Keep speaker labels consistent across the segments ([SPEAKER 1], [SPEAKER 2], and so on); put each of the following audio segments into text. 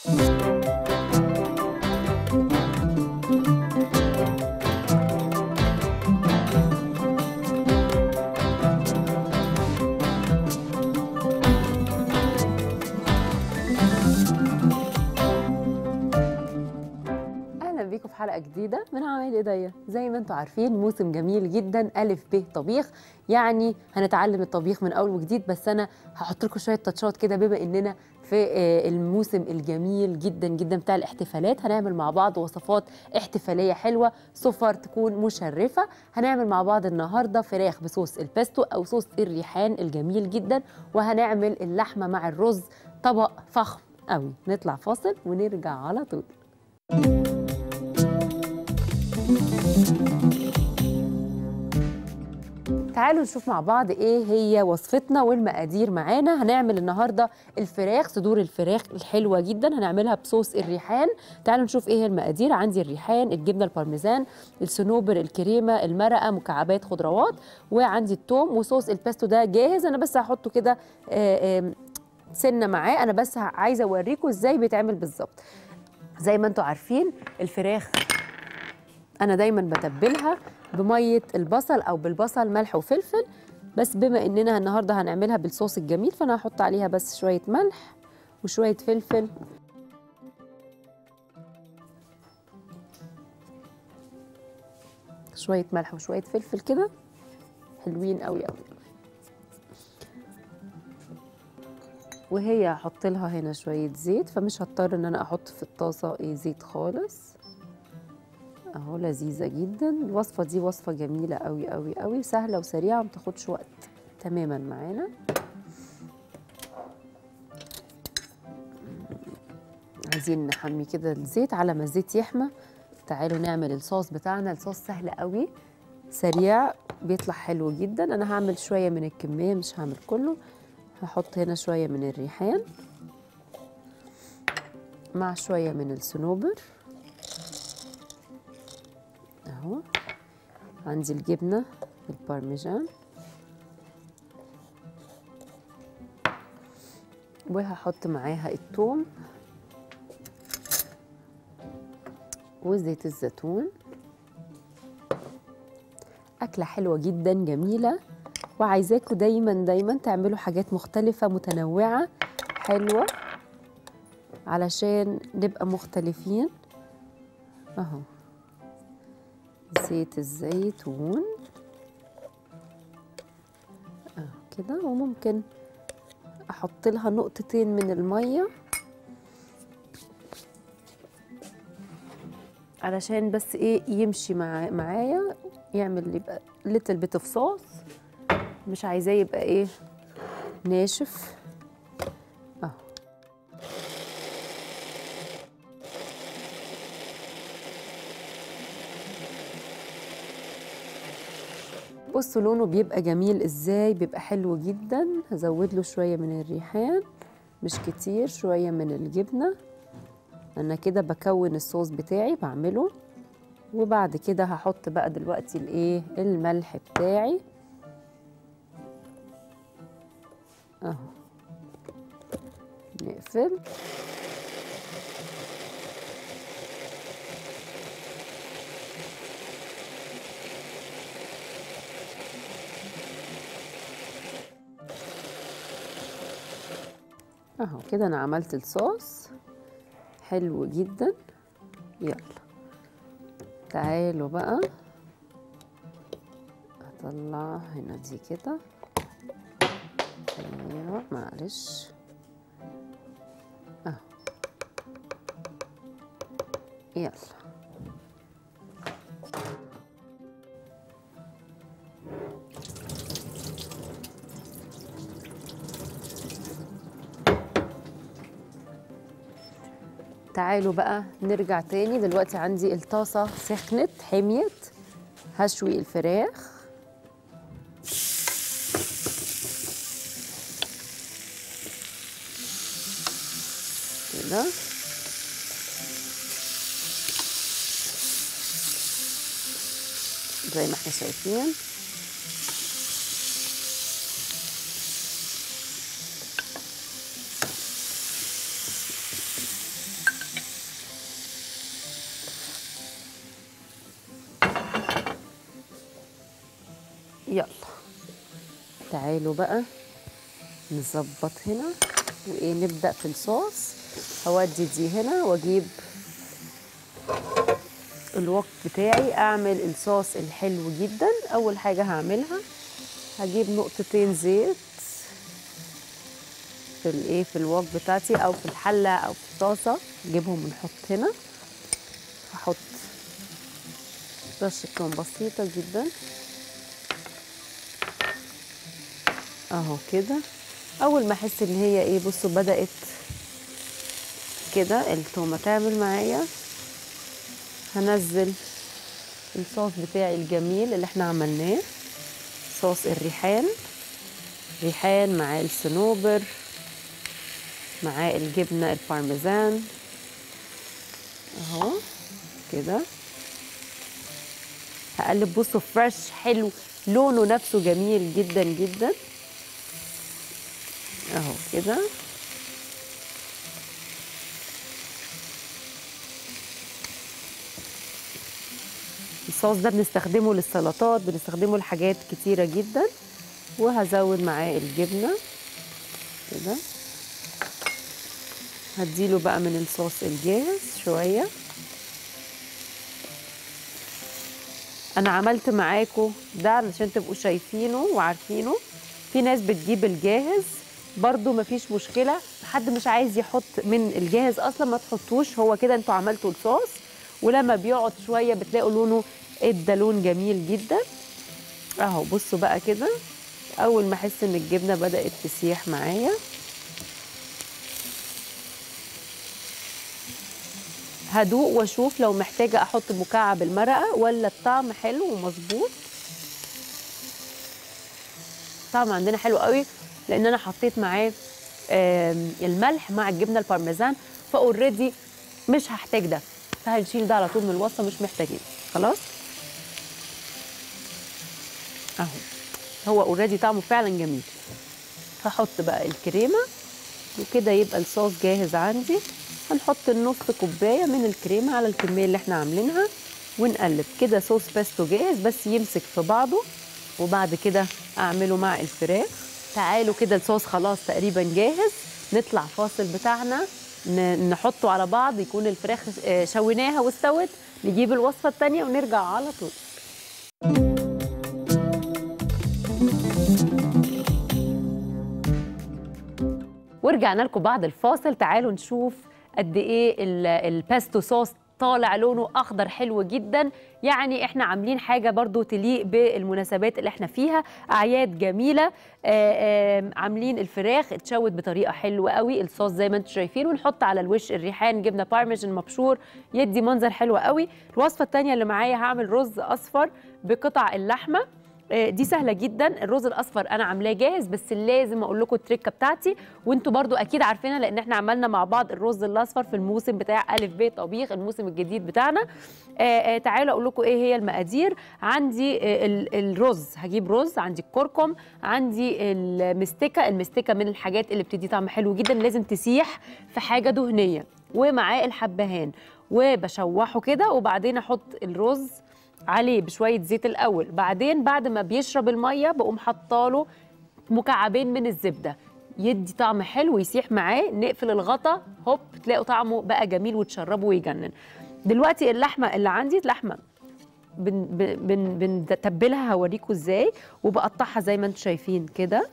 [SPEAKER 1] اهلا بيكم في حلقه جديده من عوامل ايديا زي ما انتم عارفين موسم جميل جدا الف ب طبيخ يعني هنتعلم الطبيخ من اول وجديد بس انا هحط لكم شويه تاتشات كده بما اننا في آه، الموسم الجميل جدا جدا بتاع الاحتفالات هنعمل مع بعض وصفات احتفاليه حلوه سفر تكون مشرفه هنعمل مع بعض النهارده فراخ بصوص البيستو او صوص الريحان الجميل جدا وهنعمل اللحمه مع الرز طبق فخم قوي نطلع فاصل ونرجع على طول تعالوا نشوف مع بعض ايه هي وصفتنا والمقادير معانا هنعمل النهارده الفراخ صدور الفراخ الحلوه جدا هنعملها بصوص الريحان تعالوا نشوف ايه هي المقادير عندي الريحان الجبنه البارميزان الصنوبر الكريمه المرقه مكعبات خضروات وعندي التوم وصوص البيستو ده جاهز انا بس هحطه كده آه، آه، سنه معاه انا بس عايزه اوريكم ازاي بيتعمل بالظبط زي ما انتم عارفين الفراخ انا دايما بتبلها بميه البصل او بالبصل ملح وفلفل بس بما اننا النهارده هنعملها بالصوص الجميل فانا هحط عليها بس شويه ملح وشويه فلفل شويه ملح وشويه فلفل كده حلوين قوي قوي وهي هحط لها هنا شويه زيت فمش هضطر ان انا احط في الطاسه ايه زيت خالص اهو لذيذه جدا الوصفه دي وصفه جميله قوي قوي قوي سهله وسريعه ما تاخدش وقت تماما معانا عايزين نحمي كده الزيت على ما الزيت يحمى تعالوا نعمل الصوص بتاعنا الصوص سهل قوي سريع بيطلع حلو جدا انا هعمل شويه من الكميه مش هعمل كله هحط هنا شويه من الريحان مع شويه من الصنوبر اهو عندي الجبنه البارميجان وهحط معاها الثوم وزيت الزيتون أكلة حلوة جدا جميلة وعايزاكم دايما دايما تعملوا حاجات مختلفة متنوعة حلوة علشان نبقى مختلفين اهو زيت الزيتون اهو كده وممكن احط لها نقطتين من الميه علشان بس ايه يمشي مع معايا يعمل يبقى ليتل بيت اوف صوص مش عايزاه يبقى ايه ناشف اهو بصوا لونه بيبقى جميل ازاي بيبقى حلو جدا هزود له شويه من الريحان مش كتير شويه من الجبنه انا كده بكون الصوص بتاعي بعمله وبعد كده هحط بقى دلوقتي الايه الملح بتاعي اهو نقفل اهو كده انا عملت الصوص حلو جدا يلا تعالوا بقى اطلع هنا دي كده ايوه معلش اهو يلا تعالوا بقى نرجع تاني دلوقتي عندي الطاسة سخنت حميت هشوي الفراخ كده زي ما احنا شايفين يلا تعالوا بقى نظبط هنا وايه نبدا في الصوص هودي دي هنا واجيب الوك بتاعي اعمل الصوص الحلو جدا اول حاجه هعملها هجيب نقطتين زيت في الايه في الوك بتاعتي او في الحله او في الطاسه نجيبهم ونحط هنا هحط رشه توم بسيطه جدا اهو كده اول ما احس ان هي ايه بصوا بدات كده التومه تعمل معايا هنزل الصوص بتاعي الجميل اللي احنا عملناه صوص الريحان ريحان مع الصنوبر مع الجبنه البارميزان اهو كده هقلب بصوا فريش حلو لونه نفسه جميل جدا جدا اهو كده الصوص ده بنستخدمه للسلطات بنستخدمه لحاجات كتيرة جدا وهزود معاه الجبنة كده هديله بقى من الصوص الجاهز شوية انا عملت معاكم ده علشان تبقوا شايفينه وعارفينه في ناس بتجيب الجاهز برضو مفيش مشكلة حد مش عايز يحط من الجاهز اصلا ما تحطوش هو كده انتوا عملتوا الصوص ولما بيقعد شوية بتلاقوا لونه ادى لون جميل جدا اهو بصوا بقى كده اول ما احس ان الجبنة بدأت تسيح معايا هدوق واشوف لو محتاجة احط مكعب المرقة ولا الطعم حلو ومظبوط الطعم عندنا حلو قوي لان انا حطيت معاه آم، الملح مع الجبنه البارميزان فاوريدي مش هحتاج ده فهنشيل ده على طول من الوصفه مش محتاجين خلاص اهو هو اوريدي طعمه فعلا جميل هحط بقى الكريمه وكده يبقى الصوص جاهز عندي هنحط النص كوبايه من الكريمه على الكميه اللي احنا عاملينها ونقلب كده صوص بيستو جاهز بس يمسك في بعضه وبعد كده اعمله مع الفراخ تعالوا كده الصوص خلاص تقريبا جاهز نطلع فاصل بتاعنا ن- نحطه على بعض يكون الفراخ آه، شويناها واستوت نجيب الوصفه الثانيه ونرجع على طول ورجعنا لكم بعد الفاصل تعالوا نشوف قد ايه ال- الباستو صوص طالع لونه اخضر حلو جدا يعني احنا عاملين حاجه برضو تليق بالمناسبات اللي احنا فيها اعياد جميله آه، آه، عاملين الفراخ اتشوت بطريقه حلوه قوي الصوص زي ما انتم شايفين ونحط على الوش الريحان جبنه بارميجان مبشور يدي منظر حلو قوي الوصفه الثانيه اللي معايا هعمل رز اصفر بقطع اللحمه آه، دي سهله جدا الرز الاصفر انا عاملاه جاهز بس لازم اقول لكم التريكه بتاعتي وانتوا برضو اكيد عارفينها لان احنا عملنا مع بعض الرز الاصفر في الموسم بتاع الف ب طبيخ الموسم الجديد بتاعنا آه، آه، تعالوا اقول لكم ايه هي المقادير عندي آه، ال- الرز هجيب رز عندي الكركم عندي المستكه المستكه من الحاجات اللي بتدي طعم حلو جدا لازم تسيح في حاجه دهنيه ومعاه الحبهان وبشوحه كده وبعدين احط الرز عليه بشويه زيت الاول بعدين بعد ما بيشرب الميه بقوم حطاله مكعبين من الزبده يدي طعم حلو يسيح معاه نقفل الغطا هوب تلاقوا طعمه بقى جميل وتشربه ويجنن دلوقتي اللحمه اللي عندي لحمه بن بن بنتبلها هوريكم ازاي وبقطعها زي ما انتم شايفين كده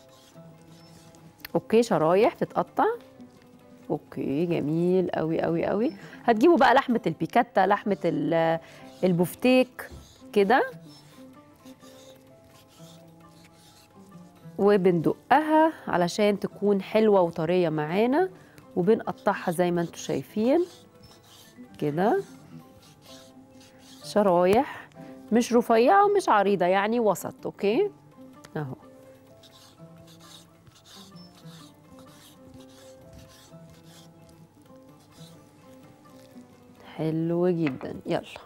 [SPEAKER 1] اوكي شرايح تتقطع اوكي جميل قوي قوي قوي هتجيبوا بقى لحمه البيكاتا لحمه ال- البفتيك كده وبندقها علشان تكون حلوه وطريه معانا وبنقطعها زي ما انتم شايفين كده شرايح مش رفيعه ومش عريضه يعني وسط اوكي اهو حلو جدا يلا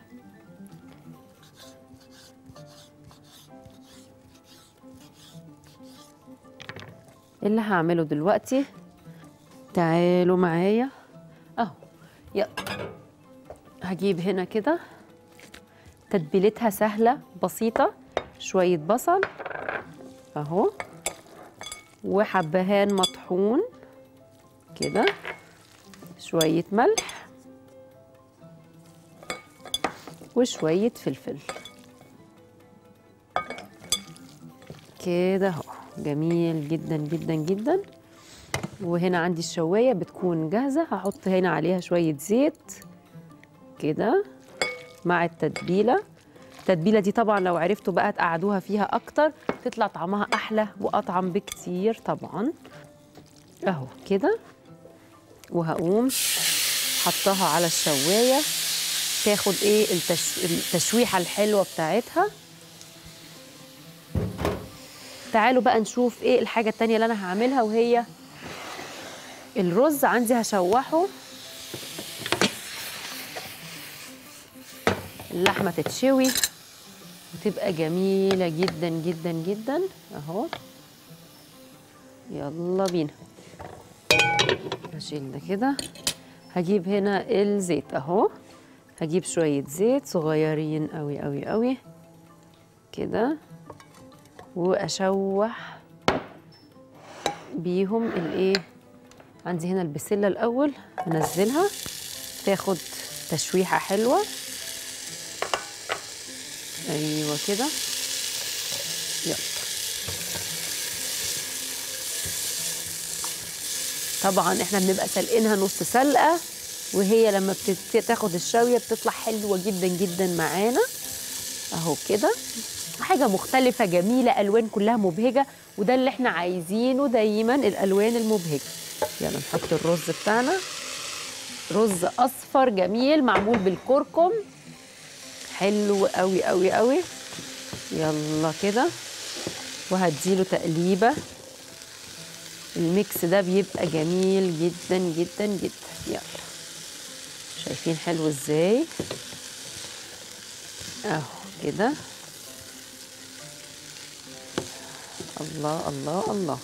[SPEAKER 1] اللي هعمله دلوقتي تعالوا معايا اهو يلا هجيب هنا كده تتبيلتها سهلة بسيطة شويه بصل اهو وحبهان مطحون كده شويه ملح وشويه فلفل كده اهو جميل جدا جدا جدا وهنا عندي الشوايه بتكون جاهزه هحط هنا عليها شويه زيت كده مع التتبيله التتبيله دي طبعا لو عرفتوا بقى تقعدوها فيها اكتر تطلع طعمها احلى واطعم بكتير طبعا اهو كده وهقوم حطها على الشوايه تاخد ايه التش... التشويحه الحلوه بتاعتها تعالوا بقى نشوف ايه الحاجه التانية اللي انا هعملها وهي الرز عندي هشوحه اللحمه تتشوي وتبقى جميله جدا جدا جدا اهو يلا بينا هشيل ده كده هجيب هنا الزيت اهو هجيب شويه زيت صغيرين قوي قوي قوي كده واشوح بيهم الايه عندي هنا البسله الاول انزلها تاخد تشويحه حلوه ايوه كده يلا طبعا احنا بنبقى سلقينها نص سلقه وهي لما بتاخد الشويه بتطلع حلوه جدا جدا معانا اهو كده حاجه مختلفه جميله الوان كلها مبهجه وده اللي احنا عايزينه دايما الالوان المبهجه يلا نحط الرز بتاعنا رز اصفر جميل معمول بالكركم حلو قوي قوي قوي يلا كده وهديله تقليبه الميكس ده بيبقى جميل جدا جدا جدا يلا شايفين حلو ازاي اهو كده الله الله الله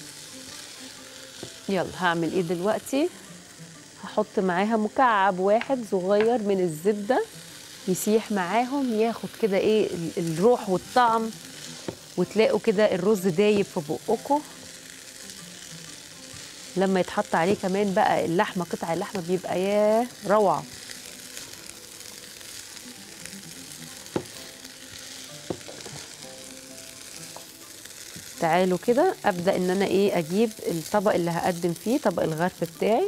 [SPEAKER 1] يلا هعمل ايه دلوقتي هحط معاها مكعب واحد صغير من الزبده يسيح معاهم ياخد كده ايه الروح والطعم وتلاقوا كده الرز دايب في بقكم لما يتحط عليه كمان بقى اللحمه قطع اللحمه بيبقى ياه روعه تعالوا كده ابدا ان انا ايه اجيب الطبق اللي هقدم فيه طبق الغرف بتاعي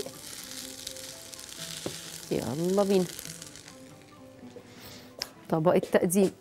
[SPEAKER 1] يلا بينا طبق التقديم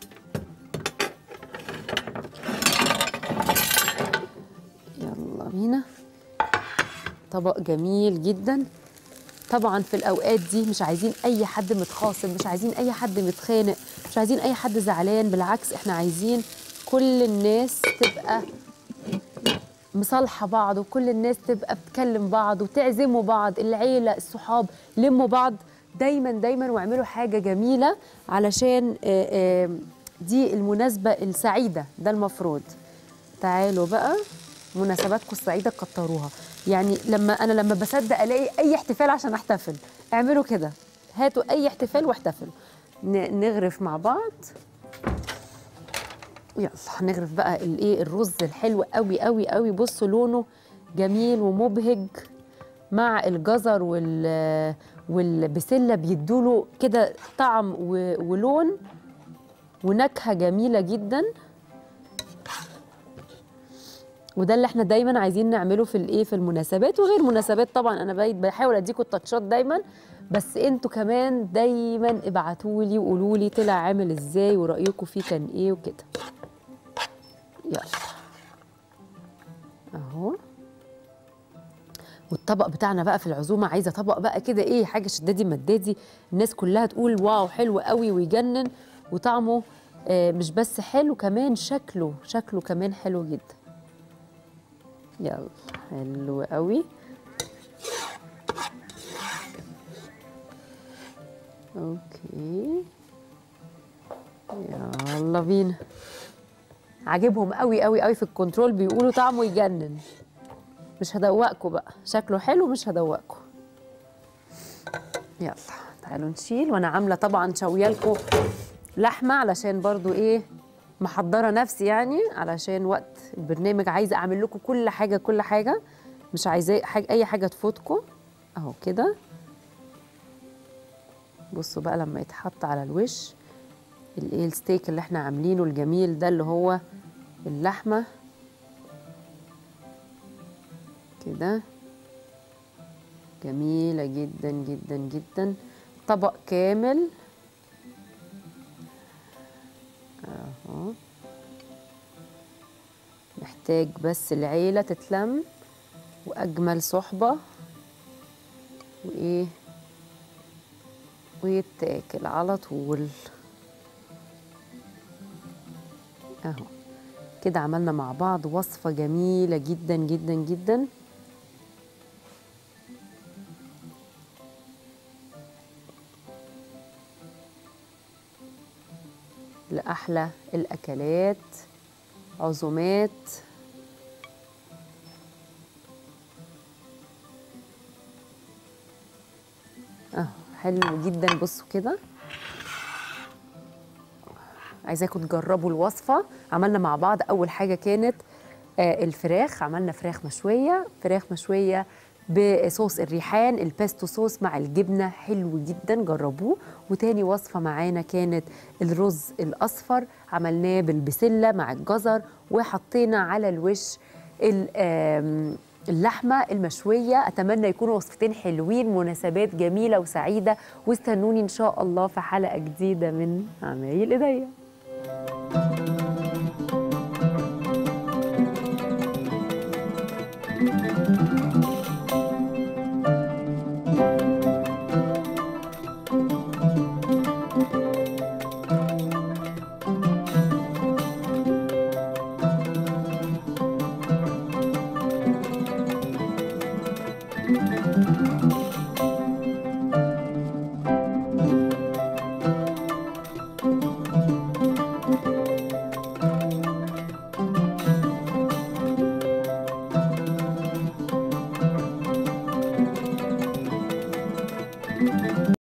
[SPEAKER 1] يلا بينا طبق جميل جدا طبعا في الاوقات دي مش عايزين اي حد متخاصم مش عايزين اي حد متخانق مش عايزين اي حد زعلان بالعكس احنا عايزين كل الناس تبقى مصالحه بعض وكل الناس تبقى بتكلم بعض وتعزموا بعض العيله الصحاب لموا بعض دايما دايما واعملوا حاجه جميله علشان دي المناسبه السعيده ده المفروض تعالوا بقى مناسباتكم السعيده كتروها يعني لما انا لما بصدق الاقي اي احتفال عشان احتفل اعملوا كده هاتوا اي احتفال واحتفلوا نغرف مع بعض يلا هنغرف بقى الايه الرز الحلو قوي قوي قوي بصوا لونه جميل ومبهج مع الجزر وال والبسله بيدوله كده طعم ولون ونكهه جميله جدا وده اللي احنا دايما عايزين نعمله في الايه في المناسبات وغير مناسبات طبعا انا بقيت بحاول اديكم التاتشات دايما بس انتوا كمان دايما ابعتوا لي وقولوا لي طلع عامل ازاي ورايكم فيه كان ايه وكده يلا اهو والطبق بتاعنا بقى في العزومه عايزه طبق بقى كده ايه حاجه شدادي مدادي الناس كلها تقول واو حلو قوي ويجنن وطعمه آه مش بس حلو كمان شكله شكله كمان حلو جدا يلا حلو قوي اوكي يلا بينا عاجبهم قوي قوي قوي في الكنترول بيقولوا طعمه يجنن مش هدوقكم بقى شكله حلو مش هدوقكم يلا تعالوا نشيل وانا عامله طبعا شويه لكم لحمه علشان برضو ايه محضره نفسي يعني علشان وقت البرنامج عايزه اعمل لكم كل حاجه كل حاجه مش عايزاه حاجة اي حاجه تفوتكم اهو كده بصوا بقى لما يتحط على الوش الايه الستيك اللي احنا عاملينه الجميل ده اللي هو اللحمه كده جميله جدا جدا جدا طبق كامل اهو محتاج بس العيله تتلم واجمل صحبه وايه ويتاكل على طول اهو كده عملنا مع بعض وصفه جميله جدا جدا جدا لأحلى الأكلات عزومات اه حلو جدا بصوا كده عايزاكم تجربوا الوصفة عملنا مع بعض أول حاجة كانت آه الفراخ عملنا فراخ مشوية فراخ مشوية بصوص الريحان البيستو صوص مع الجبنة حلو جدا جربوه وتاني وصفة معانا كانت الرز الأصفر عملناه بالبسلة مع الجزر وحطينا على الوش ال- آم، اللحمة المشوية أتمنى يكونوا وصفتين حلوين مناسبات جميلة وسعيدة واستنوني إن شاء الله في حلقة جديدة من عمايل إيديا